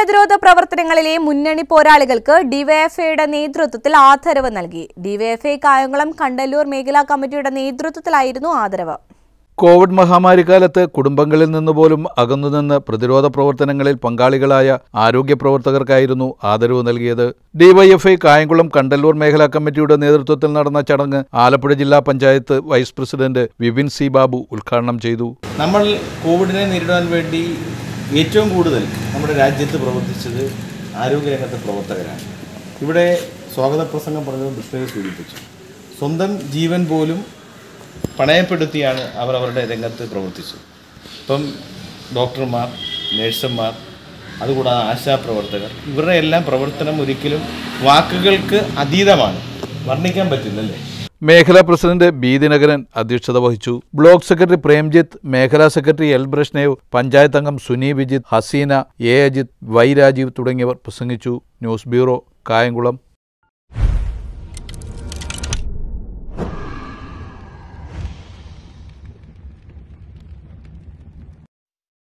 പ്രതിരോധ പ്രവർത്തനങ്ങളിലെ മുന്നണി പോരാളികൾക്ക് ഡിവൈഎഫ്ഐയുടെ നേതൃത്വത്തിൽ ആദരവ് നൽകി ഡിവൈഎഫ്ഐ കായംകുളം കണ്ടല്ലൂർ മേഖലാ കമ്മിറ്റിയുടെ നേതൃത്വത്തിലായിരുന്നു ആദരവ് കോവിഡ് മഹാമാരി കാലത്ത് കുടുംബങ്ങളിൽ നിന്ന് പോലും അകന്നുനിന്ന് പ്രതിരോധ പ്രവർത്തനങ്ങളിൽ പങ്കാളികളായ ആരോഗ്യ പ്രവർത്തകർക്കായിരുന്നു ആദരവ് നൽകിയത് ഡിവൈഎഫ്ഐ കായംകുളം കണ്ടല്ലൂർ മേഖലാ കമ്മിറ്റിയുടെ നേതൃത്വത്തിൽ നടന്ന ചടങ്ങ് ആലപ്പുഴ ജില്ലാ panchayat vice president Vipin C Babu ഉദ്ഘാടനം ചെയ്തു നമ്മൾ കോവിഡിനെ നേരിടാൻ വേണ്ടി ഏറ്റവും കൂടുതൽ നമ്മുടെ രാജ്യത്ത് പ്രവർത്തിച്ചത് ആരോഗ്യരംഗത്തെ പ്രവർത്തകരാണ് ഇവിടെ സ്വാഗത പ്രസംഗം പറഞ്ഞത് കൃഷ്ണയെ സൂചിപ്പിച്ചു സ്വന്തം ജീവൻ പോലും പണയപ്പെടുത്തിയാണ് അവർ അവരുടെ രംഗത്ത് പ്രവർത്തിച്ചത് ഇപ്പം ഡോക്ടർമാർ നഴ്സുമാർ അതുകൂടാതെ ആശാപ്രവർത്തകർ ഇവരുടെ എല്ലാം പ്രവർത്തനം ഒരിക്കലും വാക്കുകൾക്ക് അതീതമാണ് വർണ്ണിക്കാൻ പറ്റില്ലല്ലേ മേഖലാ പ്രസിഡന്റ് ബി ദിനകരൻ അധ്യക്ഷത വഹിച്ചു ബ്ലോക്ക് സെക്രട്ടറി പ്രേംജിത്ത് മേഖലാ സെക്രട്ടറി എൽ ബ്രഷ്നേവ് പഞ്ചായത്ത് അംഗം സുനി വിജിത്ത് ഹസീന എ അജിത് വൈ രാജീവ് തുടങ്ങിയവർ പ്രസംഗിച്ചു ന്യൂസ് ബ്യൂറോ കായംകുളം